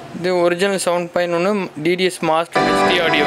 இது original sound point ஒன்று DTS master HD audio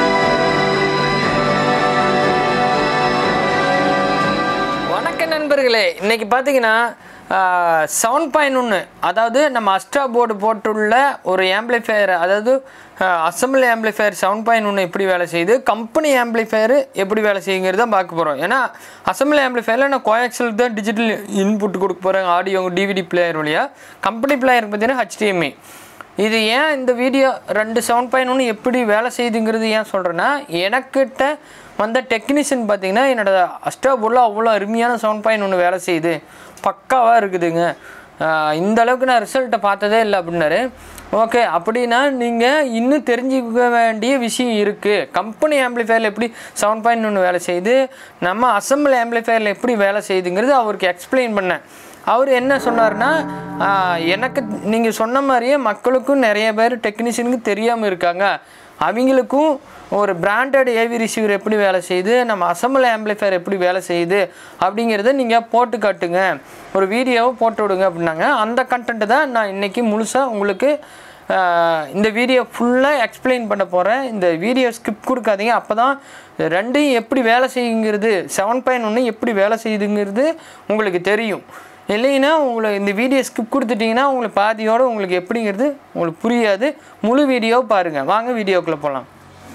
வணக்கம் நண்பர்களே இன்னைக்கு பார்த்தீங்கன்னா சவுண்ட் பாயிண்ட் ஒன்று அதாவது நம்ம அஸ்ட்ரா போர்டு போட்டுள்ள ஒரு ஆம்பிளிஃபையர் அதாவது அசம்பிளி ஆம்பிளிஃபையர் சவுண்ட் பாயிண்ட் ஒன்று எப்படி வேலை செய்யுது கம்பெனி ஆம்பிளிஃபையர் எப்படி வேலை செய்யுங்கிறது தான் பார்க்க போகிறோம் ஏன்னா அசம்பிளி ஆம்பிளிஃபையரில் நான் கோயாக்சல் தான் டிஜிட்டல் இன்புட் கொடுக்க போகிறேன் ஆடியோ டிவிடி பிளேயர் வழியாக கம்பெனி பிளேயர் பார்த்தீங்கன்னா ஹெச்டிஎம்ஐ இது ஏன் இந்த வீடியோ ரெண்டு சவுண்ட் பாயிண்ட் ஒன்று எப்படி வேலை செய்யுதுங்கிறது ஏன் சொல்கிறேன்னா எனக்கிட்ட வந்த டெக்னீஷியன் பார்த்தீங்கன்னா என்னோட அஸ்டா பொருள் அவ்வளோ அருமையான சவுண்ட் பாயிண்ட் ஒன்று வேலை செய்யுது பக்காவாக இருக்குதுங்க ஆஹ் இந்த அளவுக்கு நான் ரிசல்ட்டை பார்த்ததே இல்லை அப்படின்னாரு ஓகே அப்படின்னா நீங்கள் இன்னும் தெரிஞ்சுக்க வேண்டிய விஷயம் இருக்குது கம்பெனி ஆம்பிளிஃபையரில் எப்படி சவுண்ட் பாயிண்ட் ஒன்று வேலை செய்யுது நம்ம அசம்பிள் ஆம்பிளிஃபையரில் எப்படி வேலை செய்யுதுங்கிறது அவருக்கு எக்ஸ்பிளைன் பண்ணேன் அவர் என்ன சொன்னார்னா ஆஹ், எனக்கு நீங்கள் சொன்ன மாதிரியே மக்களுக்கும் நிறைய பேர் டெக்னீஷியனுக்கு தெரியாமல் இருக்காங்க அவங்களுக்கும் ஒரு பிராண்டட் ஏவி ரிசீவர் எப்படி வேலை செய்யுது நம்ம அசம்பிள் ஆம்பிளிஃபையர் எப்படி வேலை செய்யுது அப்படிங்கிறத நீங்கள் போட்டு காட்டுங்க ஒரு வீடியோவை போட்டு விடுங்க அப்படின்னாங்க அந்த கண்டென்ட்டு தான் நான் இன்றைக்கி முழுசாக உங்களுக்கு ஆஹ், இந்த வீடியோ ஃபுல்லாக எக்ஸ்பிளைன் பண்ண போகிறேன் இந்த வீடியோ ஸ்கிப் கொடுக்காதீங்க அப்போ தான் ரெண்டையும் எப்படி வேலை செய்யுங்கிறது செவன் பாயிண்ட் ஒன்று எப்படி வேலை செய்யுதுங்கிறது உங்களுக்கு தெரியும் இல்லைன்னா உங்களுக்கு இந்த வீடியோ ஸ்கிப் கொடுத்துட்டிங்கன்னா உங்களுக்கு பாதியோடு உங்களுக்கு எப்படிங்கிறது உங்களுக்கு புரியாது முழு வீடியோ பாருங்கள் வாங்க வீடியோக்குள்ளே போகலாம்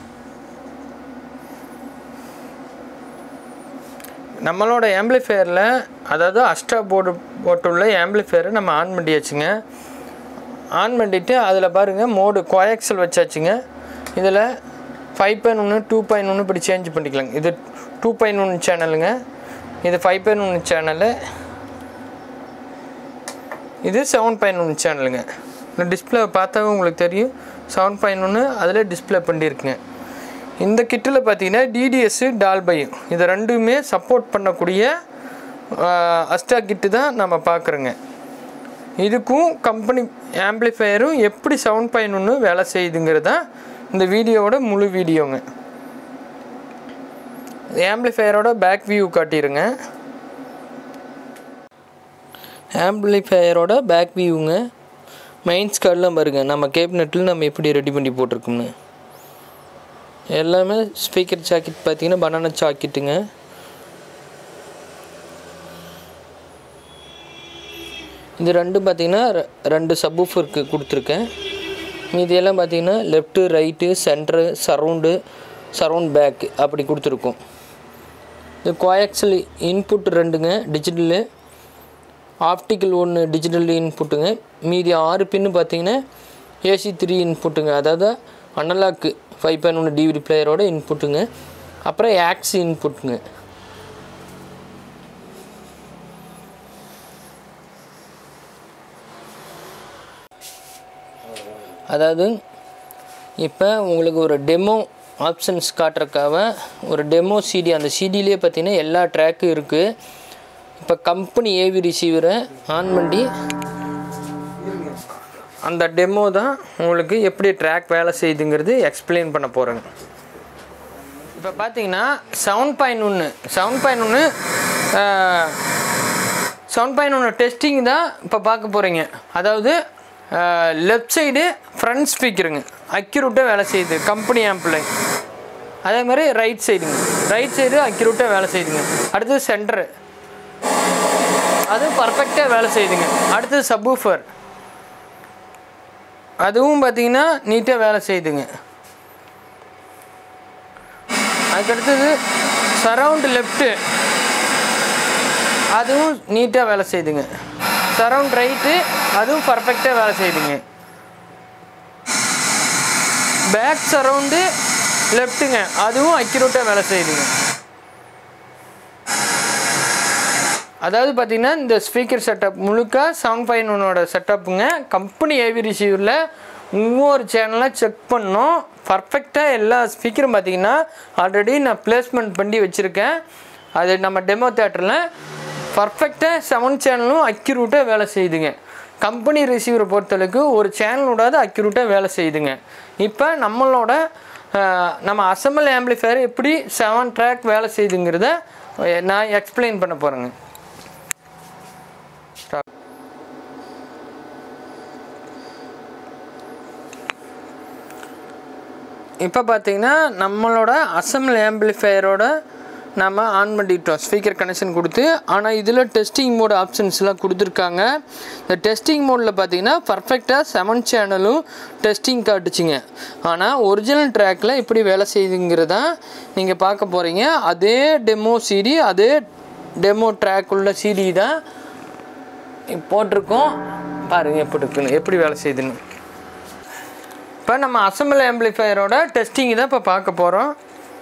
நம்மளோட ஆம்பிளிஃபையரில் அதாவது அஸ்ட்ரா போர்டு போட்டுள்ள ஆம்பிளிஃபையரை நம்ம ஆன் பண்ணியாச்சுங்க ஆன் பண்ணிவிட்டு அதில் பாருங்கள் மோடு கோயாக்சல் வச்சாச்சுங்க இதில் ஃபைவ் பாயிண்ட் ஒன்று டூ பாயிண்ட் ஒன்று இப்படி சேஞ்ச் பண்ணிக்கலாங்க இது டூ பாயிண்ட் ஒன்று சேனலுங்க இது ஃபைவ் பாயிண்ட் ஒன்று சேனலு இது செவன் பாயிண்ட் ஒன்று சேனலுங்க இந்த டிஸ்பிளே பார்த்தாவே உங்களுக்கு தெரியும் செவன் பாயிண்ட் ஒன்று அதில் டிஸ்பிளே பண்ணியிருக்குங்க இந்த கிட்டில் பார்த்தீங்கன்னா டிடிஎஸ்ஸு டால்பையும் இது ரெண்டுமே சப்போர்ட் பண்ணக்கூடிய ஆஹ், அஸ்டா கிட்டு தான் நம்ம பார்க்குறோங்க இதுக்கும் கம்பெனி ஆம்பிளிஃபையரும் எப்படி சவுண்ட் பாயிண்ட் ஒன்று வேலை செய்யுதுங்கிறது தான் இந்த வீடியோவோட முழு வீடியோங்க ஆம்பிளிஃபையரோட பேக் வியூ காட்டிடுங்க ஆம்பிளிஃபையரோட பேக் வியூங்க மெயின்ஸ் கார்டெலாம் பாருங்கள் நம்ம கேபினெட்டில் நம்ம எப்படி ரெடி பண்ணி போட்டிருக்கோம்னு எல்லாமே ஸ்பீக்கர் ஜாக்கெட் பார்த்தீங்கன்னா பனானா ஜாக்கெட்டுங்க இது ரெண்டும் பார்த்தீங்கன்னா ரெ- ரெண்டு சப்வூஃபருக்கு கொடுத்துருக்கேன் மீதியெல்லாம் பார்த்தீங்கன்னா left right centre surround surround back அப்படி கொடுத்துருக்கோம் இது கோயாக்சல் இன்புட் ரெண்டுங்க டிஜிட்டலு ஆப்டிக்கல் ஒன்று டிஜிட்டல் இன்புட்டுங்க மீதி ஆறு பின்னு பார்த்தீங்கன்னா ஏசி த்ரீ இன்புட்டுங்க அதாவது அனலாக்கு ஃபைவ் பாயிண்ட் ஒன்று டிவிடி பிளேயரோட இன்புட்டுங்க அப்புறம் ஆக்ஸ் இன்புட்டுங்க அதாவது இப்போ உங்களுக்கு ஒரு டெமோ ஆப்ஷன்ஸ் காட்டுறக்காக ஒரு டெமோ சிடி அந்த சிடிலே பார்த்தீங்கன்னா எல்லா ட்ராக்கும் இருக்குது இப்போ கம்பெனி ஏவி ரிசீவரை ஆன் பண்ணி அந்த டெமோ தான் உங்களுக்கு எப்படி ட்ராக் வேலை செய்யுதுங்கிறது எக்ஸ்பிளைன் பண்ண போகிறேங்க இப்போ பார்த்தீங்கன்னா செவன் பாயிண்ட் ஒன்று செவன் பாயிண்ட் ஒன்று செவன் பாயிண்ட் ஒன்று டெஸ்டிங் தான் இப்போ பார்க்க போகிறீங்க அதாவது லெஃப்ட் சைடு ஃப்ரண்ட் ஸ்பீக்கருங்க அக்யூரேட்டாக வேலை செய்யுது கம்பெனி ஆம்பிளை அதே மாதிரி ரைட் சைடுங்க ரைட் சைடு அக்யூரேட்டாக வேலை செய்யுதுங்க அடுத்தது சென்டரு அது பர்ஃபெக்டாக வேலை செய்யுதுங்க அடுத்தது சப்வூஃபர் அதுவும் பார்த்தீங்கன்னா நீட்டாக வேலை செய்யுதுங்க அதுக்கடுத்தது சரவுண்ட் லெஃப்ட்டு அதுவும் நீட்டாக வேலை செய்யுதுங்க சரவுண்ட் ரைட்டு அதுவும் பர்ஃபெக்டாக வேலை செய்யுதுங்க பேக் சரவுண்டு லெஃப்ட்டுங்க அதுவும் அக்யூரேட்டாக வேலை செய்யுதுங்க அதாவது பார்த்தீங்கன்னா இந்த ஸ்பீக்கர் செட்டப் முழுக்க செவன் ஃபைவ் ஒன்னோட செட்டப்புங்க கம்பெனி ஏவி ரிசீவரில் ஒவ்வொரு சேனலாக செக் பண்ணோம் பர்ஃபெக்டாக எல்லா ஸ்பீக்கரும் பார்த்தீங்கன்னா ஆல்ரெடி நான் பிளேஸ்மெண்ட் பண்ணி வச்சுருக்கேன் அது நம்ம டெமோ தேட்டரில் பர்ஃபெக்டாக செவன் சேனலும் அக்யூரேட்டாக வேலை செய்யுதுங்க கம்பெனி ரிசீவரை பொறுத்தளவுக்கு ஒரு சேனலோடாவது அக்யூரேட்டாக வேலை செய்யுதுங்க இப்போ நம்மளோட அஹ், நம்ம அசம்பிள் ஆம்பிளிஃபையர் எப்படி செவன் ட்ராக் வேலை செய்யுதுங்கிறத அஹ், நான் எக்ஸ்பிளைன் பண்ண போகிறேங்க இப்போ பார்த்தீங்கன்னா நம்மளோட அசம்பிள் ஆம்பிளிஃபையரோட நம்ம ஆன் பண்ணிட்டோம் ஸ்பீக்கர் கனெக்ஷன் கொடுத்து ஆனால் இதில் டெஸ்டிங் மோட் ஆப்ஷன்ஸ்லாம் கொடுத்துருக்காங்க இந்த டெஸ்டிங் மோடில் பார்த்தீங்கன்னா பர்ஃபெக்டாக செவன் சேனலும் டெஸ்டிங் காட்டுச்சுங்க ஆனால் ஒரிஜினல் ட்ராக்கில் எப்படி வேலை செய்யுதுங்கிறதான் நீங்கள் பார்க்க போகிறீங்க அதே டெமோ சிடி அதே டெமோ ட்ராக் உள்ள சிடி தான் போட்டிருக்கோம் பாருங்கள் எப்படி இருக்குன்னு எப்படி வேலை செய்யுதுன்னு இப்போ நம்ம அசம்பிள் ஆம்பிளிஃபையரோட டெஸ்டிங் தான் இப்போ பார்க்க போகிறோம்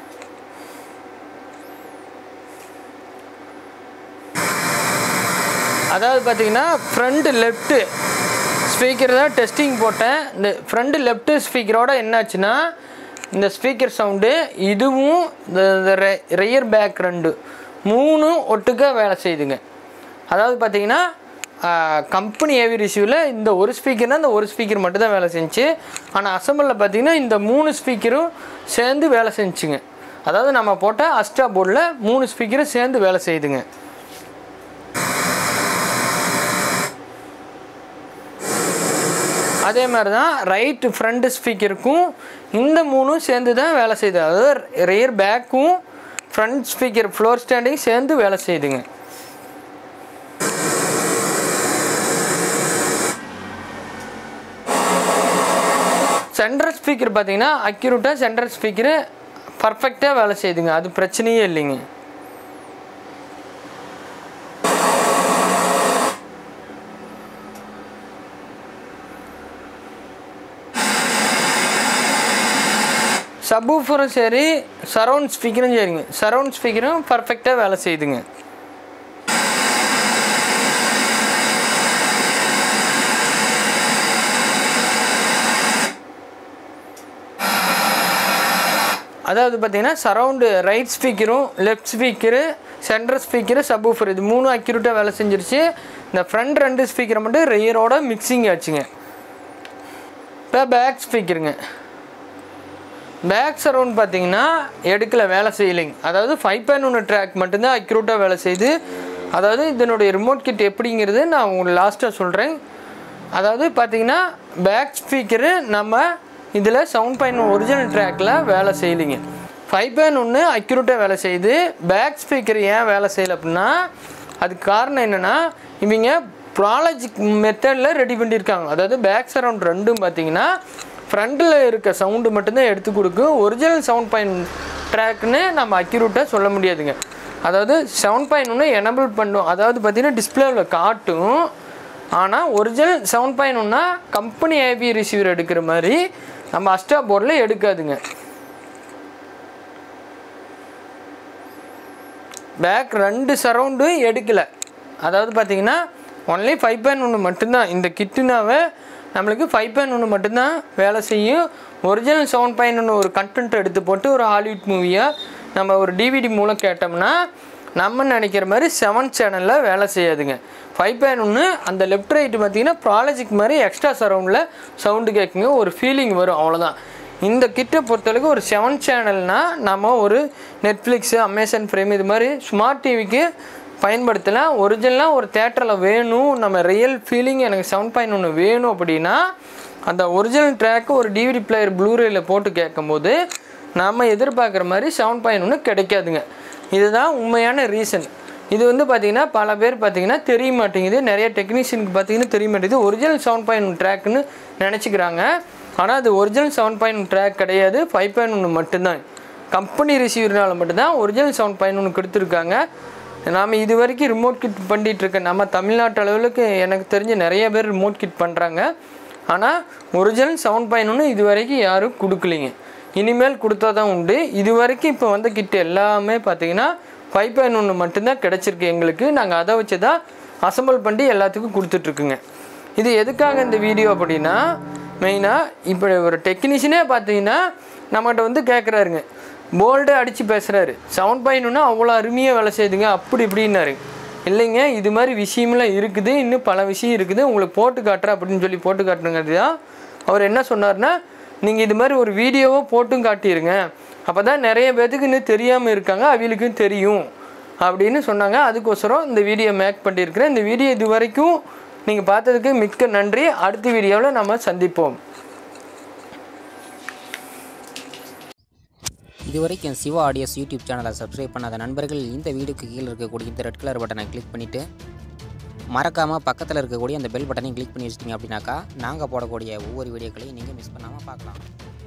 அதாவது பார்த்தீங்கன்னா ஃப்ரண்ட் லெஃப்ட்டு ஸ்பீக்கர் தான் டெஸ்டிங் போட்டேன் இந்த ஃப்ரண்ட் லெஃப்ட்டு ஸ்பீக்கரோட என்னாச்சுன்னா இந்த ஸ்பீக்கர் சவுண்டு இதுவும் இந்த ரெயர் பேக் ரெண்டு மூணும் ஒட்டுக்கா வேலை செய்யுதுங்க அதாவது பார்த்தீங்கன்னா கம்பெனி ஏவி ரிசீவில் இந்த ஒரு ஸ்பீக்கர்னால் இந்த ஒரு ஸ்பீக்கர் மட்டும் தான் வேலை செஞ்சுச்சு ஆனால் அசம்பிளில் பார்த்தீங்கன்னா இந்த மூணு ஸ்பீக்கரும் சேர்ந்து வேலை செஞ்சுங்க அதாவது நம்ம போட்ட அஸ்ட்ரா போர்டில் மூணு ஸ்பீக்கரும் சேர்ந்து வேலை செய்யுதுங்க அதே மாதிரி தான் ரைட் ஃப்ரண்ட் ஸ்பீக்கருக்கும் இந்த மூணும் சேர்ந்து தான் வேலை செய்யுது அதாவது ரியர் பேக்கும் ஃப்ரண்ட் ஸ்பீக்கர் ஃப்ளோர் ஸ்டாண்டையும் சேர்ந்து வேலை செய்யுதுங்க சென்ட்ரல் ஸ்பீக்கர் பார்த்தீங்கன்னா அக்யூரேட்டாக சென்ட்ரல் ஸ்பீக்கரு பர்ஃபெக்டாக வேலை செய்யுதுங்க அது பிரச்சனையே இல்லைங்க சப்வூஃபரும் சரி சரவுண்ட் ஸ்பீக்கரும் சரிங்க சரவுண்ட் ஸ்பீக்கரும் பர்ஃபெக்டாக வேலை செய்யுதுங்க அதாவது பார்த்தீங்கன்னா சரவுண்டு ரைட் ஸ்பீக்கரும் left speaker central speaker subwoofer இது மூணும் அக்யூரேட்டாக வேலை செஞ்சிருச்சு இந்த ஃப்ரண்ட் ரெண்டு ஸ்பீக்கரை மட்டும் ரெயரோட மிக்சிங் ஆச்சுங்க இப்போ பேக் ஸ்பீக்கருங்க பேக் சரவுண்ட் பார்த்தீங்கன்னா எடுக்கல வேலை செய்யலைங்க அதாவது ஃபைவ் பாயிண்ட் ஒன்று ட்ராக் மட்டும்தான் அக்யூரேட்டாக வேலை செய்யுது அதாவது இதனுடைய ரிமோட் கிட் எப்படிங்கிறது நான் உங்களுக்கு லாஸ்ட்டாக சொல்கிறேன் அதாவது பார்த்தீங்கன்னா பேக் ஸ்பீக்கரு நம்ம இதில் சவுண்ட் பாயிண்ட் ஒரிஜினல் ட்ராக்கில் வேலை செய்யலைங்க ஃபைவ் பாயிண்ட் ஒன்று அக்யூரேட்டாக வேலை செய்யுது பேக் ஸ்பீக்கர் ஏன் வேலை செய்யலை அப்படின்னா அதுக்கு காரணம் என்னென்னா இவங்க ப்ராலஜிக் மெத்தடில் ரெடி பண்ணியிருக்காங்க அதாவது பேக் சரவுண்ட் ரெண்டும் பார்த்தீங்கன்னா ஃப்ரண்டில் இருக்க சவுண்டு மட்டும்தான் எடுத்து கொடுக்கும் ஒரிஜினல் சவுண்ட் பாயிண்ட் ட்ராக்னு நம்ம அக்யூரேட்டாக சொல்ல முடியாதுங்க அதாவது சவுண்ட் பாயிண்ட் ஒன்று எனபிள் பண்ணும் அதாவது பார்த்திங்கன்னா டிஸ்பிளேவில் காட்டும் ஆனால் ஒரிஜினல் சவுண்ட் பாயிண்ட் ஒன்றா கம்பெனி ஏபி ரிசீவர் எடுக்கிற மாதிரி நம்ம அஸ்டா போர்டில் எடுக்காதுங்க பேக் ரெண்டு சரவுண்டும் எடுக்கலை அதாவது பார்த்தீங்கன்னா ஒன்லி ஃபைவ் பாயிண்ட் ஒன்று மட்டும்தான் இந்த கிட்டுனாவே நம்மளுக்கு ஃபைவ் பாயிண்ட் ஒன்று மட்டும்தான் வேலை செய்யும் ஒரிஜினல் செவன் பாயிண்ட் ஒன்று ஒரு கண்டென்ட் எடுத்து போட்டு ஒரு ஹாலிவுட் மூவியாக நம்ம ஒரு டிவிடி மூலம் கேட்டோம்னா நம்ம நினைக்கிற மாதிரி செவன் சேனலில் வேலை செய்யாதுங்க ஃபைவ் பாயிண்ட் ஒன்று அந்த லெஃப்ட் ரைட்டு பார்த்தீங்கன்னா ப்ராலஜிக் மாதிரி எக்ஸ்ட்ரா சரவுண்டில் சவுண்டு கேட்குங்க ஒரு ஃபீலிங் வரும் அவ்வளோதான் இந்த கிட்டை பொறுத்தளவுக்கு ஒரு செவன் சேனல்னால் நம்ம ஒரு நெட்ஃப்ளிக்ஸு அமேசான் ஃப்ரேம் இது மாதிரி ஸ்மார்ட் டிவிக்கு பயன்படுத்தலாம் ஒரிஜினலாக ஒரு தேட்டரில் வேணும் நம்ம ரியல் ஃபீலிங் எனக்கு செவன் பாயிண்ட் ஒன்று வேணும் அப்படின்னா அந்த ஒரிஜினல் ட்ராக்கு ஒரு டிவிடி பிளேயர் ப்ளூரேயில் போட்டு கேட்கும்போது நம்ம எதிர்பார்க்குற மாதிரி செவன் பாயிண்ட் ஒன்று கிடைக்காதுங்க இதுதான் உண்மையான ரீசன் இது வந்து பார்த்திங்கன்னா பல பேர் பார்த்திங்கன்னா தெரிய மாட்டேங்குது நிறைய டெக்னீஷியனுக்கு பார்த்திங்கன்னா தெரிய மாட்டேங்குது ஒரிஜினல் செவன் பாயிண்ட் ட்ராக்குன்னு நினச்சிக்கிறாங்க ஆனால் அது ஒரிஜினல் செவன் பாயிண்ட் ட்ராக் கிடையாது ஃபைவ் பாயிண்ட் ஒன்று மட்டும்தான் கம்பெனி ரிசீவர்னால மட்டும்தான் ஒரிஜினல் செவன் பாயிண்ட் ஒன்று கொடுத்துருக்காங்க நாம் இது வரைக்கும் ரிமோட் கிட் பண்ணிட்டு இருக்க நம்ம தமிழ்நாட்டு அளவுக்கு எனக்கு தெரிஞ்ச நிறைய பேர் ரிமோட் கிட் பண்ணுறாங்க ஆனால் ஒரிஜினல் செவன் பாயிண்ட் ஒன்று இது வரைக்கும் யாரும் கொடுக்கலிங்க இனிமேல் கொடுத்தா தான் உண்டு இது வரைக்கும் இப்போ வந்த கிட் எல்லாமே பார்த்தீங்கன்னா ஃபைவ் பாயிண்ட் ஒன்று மட்டும்தான் கிடச்சிருக்கு எங்களுக்கு நாங்கள் அதை வச்சு தான் அசம்பிள் பண்ணி எல்லாத்துக்கும் கொடுத்துட்ருக்குங்க இது எதுக்காக இந்த வீடியோ அப்படின்னா மெயினாக இப்போ ஒரு டெக்னீஷியனே பார்த்தீங்கன்னா நம்மகிட்ட வந்து கேட்குறாருங்க போல்டு அடித்து பேசுகிறாரு செவன் பாயிண்ட் ஒன்று அவ்வளோ அருமையாக வேலை செய்யுதுங்க அப்படி இப்படின்னாரு இல்லைங்க இது மாதிரி விஷயமெல்லாம் இருக்குது இன்னும் பல விஷயம் இருக்குது உங்களுக்கு போட்டு காட்டுறேன் அப்படின்னு சொல்லி போட்டு காட்டுங்கிறது தான் அவர் என்ன சொன்னார்னா நீங்கள் இது மாதிரி ஒரு வீடியோவை போட்டும் காட்டிடுங்க அப்போ தான் நிறைய பேர்த்துக்கு இன்னும் தெரியாமல் இருக்காங்க அவங்களுக்கும் தெரியும் அப்படின்னு சொன்னாங்க அதுக்கோசரம் இந்த வீடியோ மேக் பண்ணியிருக்கிறேன் இந்த வீடியோ இது வரைக்கும் நீங்கள் பார்த்ததுக்கு மிக்க நன்றி அடுத்த வீடியோவில் நம்ம சந்திப்போம் இதுவரைக்கும் சிவா ஆடியோஸ் யூடியூப் சேனலை சப்ஸ்கிரைப் பண்ணாத நண்பர்கள் இந்த வீடியோக்கு கீழே இருக்கக்கூடிய இந்த ரெட் கலர் பட்டனை கிளிக் பண்ணிவிட்டு மறக்காமல் பக்கத்தில் இருக்கக்கூடிய அந்த பெல் பட்டனையும் கிளிக் பண்ணி வச்சிட்டிங்க அப்படின்னாக்கா நாங்கள் போடக்கூடிய ஒவ்வொரு வீடியோக்களையும் நீங்கள் மிஸ் பண்ணாமல் பார்க்கலாம்